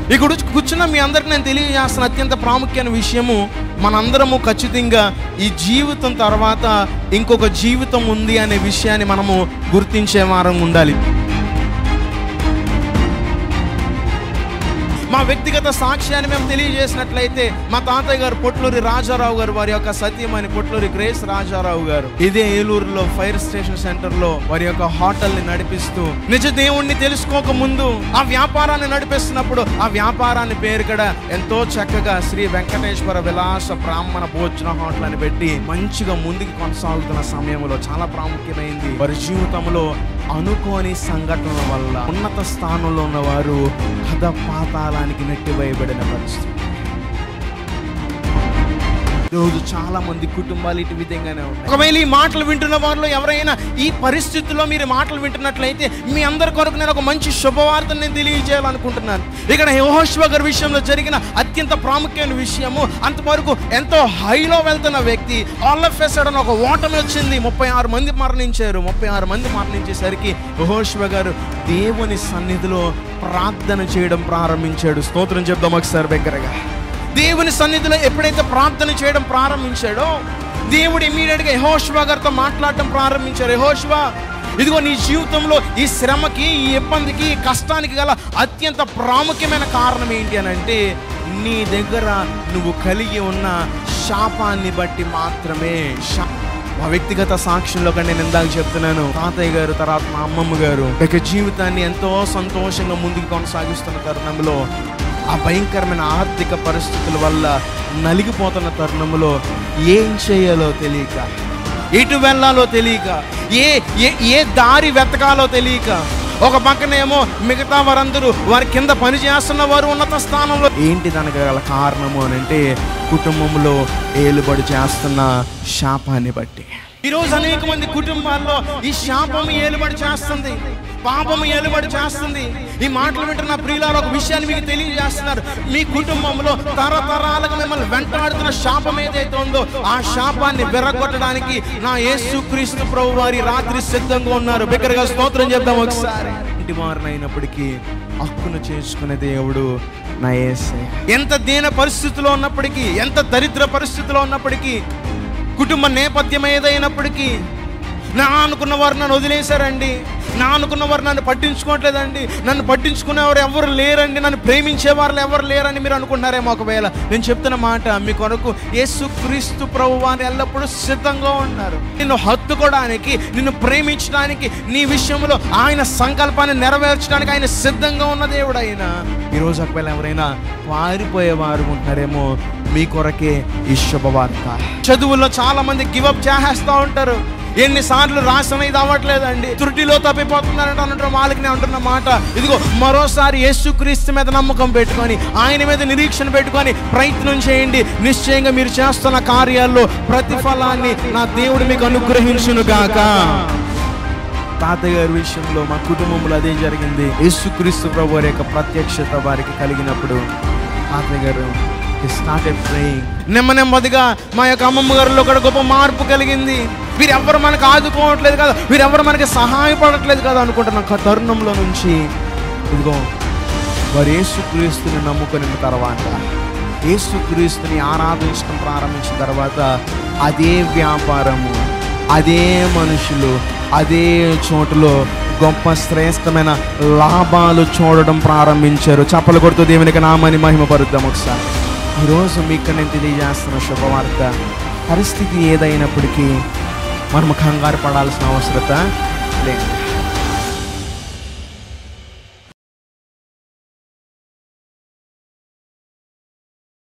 ఇక్కడ కూర్చున్న మీ అందరికి నేను తెలియజేస్తున్న అత్యంత ప్రాముఖ్యమైన విషయము మనందరము ఖచ్చితంగా ఈ జీవితం తర్వాత ఇంకొక జీవితం ఉంది అనే విషయాన్ని మనము గుర్తించే వారం ఉండాలి మా వ్యక్తిగత సాక్ష్యాన్ని మేము తెలియజేసినట్లయితే మా తాతయ్య గారు పొట్లూరి రాజారావు గారు వారి యొక్క సత్యమని పొట్లూరి గ్రేస్ రాజారావు గారు ఇదే ఏలూరులో ఫైర్ స్టేషన్ సెంటర్ లో వారి యొక్క హోటల్ ని నడిపిస్తూ నిజ దేవుణ్ణి తెలుసుకోక ముందు ఆ వ్యాపారాన్ని నడిపిస్తున్నప్పుడు ఆ వ్యాపారాన్ని పేరు కూడా ఎంతో చక్కగా శ్రీ వెంకటేశ్వర విలాస బ్రాహ్మణ భోజన హోటల్ అని పెట్టి మంచిగా ముందుకు కొనసాగుతున్న సమయంలో చాలా ప్రాముఖ్యమైంది వారి జీవితంలో అనుకోని సంఘటనల వల్ల ఉన్నత స్థానంలో ఉన్నవారు కథ పాతాళానికి నెట్టివేయబడిన పరిస్థితి రోజు చాలా మంది కుటుంబాలు ఇటు విధంగానే ఉన్నాయి ఒకవేళ ఈ మాటలు వింటున్న వారిలో ఎవరైనా ఈ పరిస్థితుల్లో మీరు మాటలు వింటున్నట్లయితే మీ అందరి కొరకు నేను ఒక మంచి శుభవార్తను నేను తెలియజేయాలనుకుంటున్నాను ఇక్కడ యెహోషువ గారి విషయంలో జరిగిన అత్యంత ప్రాముఖ్యమైన విషయము అంతవరకు ఎంతో హైలో వెళ్తున్న వ్యక్తి ఆల్ ఆఫ్ సడన్ ఒక ఓటమి వచ్చింది ముప్పై ఆరు మంది మరణించారు ముప్పై ఆరు మంది మరణించేసరికి యెహోషువ గారు దేవుని సన్నిధిలో ప్రార్థన చేయడం ప్రారంభించాడు స్తోత్రం చెప్దాం ఒకసారి దగ్గరగా దేవుని సన్నిధిలో ఎప్పుడైతే ప్రార్థన చేయడం ప్రారంభించాడో దేవుడు ఇమీడియట్గా యహోష్వా గారితో మాట్లాడటం ప్రారంభించారు యహోష్వా ఇదిగో నీ జీవితంలో ఈ శ్రమకి ఈ ఇబ్బందికి ఈ కష్టానికి గల అత్యంత ప్రాముఖ్యమైన కారణం ఏంటి అని అంటే నీ దగ్గర నువ్వు కలిగి ఉన్న శాపాన్ని బట్టి మాత్రమే శా మా వ్యక్తిగత సాక్ష్యంలో కంటే నేను ఇందాక చెప్తున్నాను తాతయ్య గారు తర్వాత మా అమ్మమ్మ గారు ఇక జీవితాన్ని ఎంతో సంతోషంగా ముందుకు కొనసాగిస్తున్న తరుణంలో ఆ భయంకరమైన ఆర్థిక పరిస్థితుల వల్ల నలిగిపోతున్న తరుణంలో ఏం చేయాలో తెలియక ఎటు వెళ్ళాలో తెలియక ఏ ఏ ఏ దారి వెతకాలో తెలియక ఒక పక్కనేమో మిగతా వారందరూ వారి కింద పని చేస్తున్న వారు ఉన్నత స్థానంలో ఏంటి దానికి గల కారణము అని అంటే కుటుంబంలో ఏలుబడి చేస్తున్న శాపాన్ని బట్టి ఈరోజు అనేక మంది కుటుంబాల్లో ఈ శాపం ఏలుబడి చేస్తుంది పాపం ఏలుబడి చేస్తుంది ఈ మాటలు వింటున్న ప్రియులారు ఒక విషయాన్ని మీకు తెలియజేస్తున్నారు మీ కుటుంబంలో తరతరాలుగా మిమ్మల్ని వెంటాడుతున్న శాపం ఏదైతే ఉందో ఆ శాపాన్ని విరగొట్టడానికి నా యేసుక్రీస్తు ప్రభు వారి రాత్రి సిద్ధంగా ఉన్నారు బిగ్గరగా స్తోత్రం చెప్దాం ఒకసారి ఇంటి వారినైనప్పటికీ హక్కును చేసుకునే దేవుడు నా యేసే ఎంత దీన పరిస్థితిలో ఉన్నప్పటికీ ఎంత దరిద్ర పరిస్థితిలో ఉన్నప్పటికీ కుటుంబ నేపథ్యం ఏదైనప్పటికీ నా అనుకున్న వారు నన్ను వదిలేశారండి నా అనుకున్న వారు నన్ను పట్టించుకోవట్లేదండి నన్ను పట్టించుకునేవారు ఎవరు లేరండి నన్ను ప్రేమించే వాళ్ళు ఎవరు లేరని మీరు అనుకుంటున్నారేమో ఒకవేళ నేను చెప్తున్న మాట మీ కొరకు యేసు క్రీస్తు ప్రభు వారు ఎల్లప్పుడూ సిద్ధంగా ఉన్నారు నిన్ను హత్తుకోవడానికి నిన్ను ప్రేమించడానికి నీ విషయంలో ఆయన సంకల్పాన్ని నెరవేర్చడానికి ఆయన సిద్ధంగా ఉన్న దేవుడు ఆయన ఈరోజు ఒకవేళ ఎవరైనా పారిపోయేవారు ఉంటున్నారేమో మీ కొరకే ఈ శుభవార్త చదువుల్లో చాలా మంది గివప్ చేసేస్తూ ఉంటారు ఎన్నిసార్లు రాసిన ఇది అవ్వట్లేదండి త్రుటిలో తప్పిపోతున్నారంట అంటారు వాళ్ళకి నేను అంటున్న మాట ఇదిగో మరోసారి యేసుక్రీస్తు మీద నమ్మకం పెట్టుకొని ఆయన మీద నిరీక్షణ పెట్టుకొని ప్రయత్నం చేయండి నిశ్చయంగా మీరు చేస్తున్న కార్యాల్లో ప్రతిఫలాన్ని నా దేవుడు మీకు అనుగ్రహించును గాక తాతయ్య గారి విషయంలో మా కుటుంబంలో అదే జరిగింది యేసుక్రీస్తు ప్రభు వారి యొక్క ప్రత్యక్షత వారికి కలిగినప్పుడు తాతయ్య గారు స్టార్టెడ్ ప్రేయింగ్ నెమ్మ నెమ్మదిగా మా యొక్క అమ్మమ్మ గారిలో కూడా గొప్ప మార్పు కలిగింది వీరెవ్వరు మనకు ఆదుకోవట్లేదు కదా వీరెవ్వరు మనకి సహాయపడట్లేదు కదా అనుకుంటున్న ఒక తరుణంలో నుంచి ఇదిగో వారు యేసుక్రీస్తుని నమ్ముకున్న తర్వాత యేసుక్రీస్తుని ఆరాధించడం ప్రారంభించిన తర్వాత అదే వ్యాపారము అదే మనుషులు అదే చోటులో గొప్ప శ్రేష్టమైన లాభాలు చూడడం ప్రారంభించారు చప్పలు కొడుతూ దేవునికి నామని మహిమపరుద్దాం ఒకసారి ఈరోజు మీకు నేను తెలియజేస్తున్న శుభవార్త పరిస్థితి ఏదైనప్పటికీ మనము కంగారు పడాల్సిన అవసరత లేదు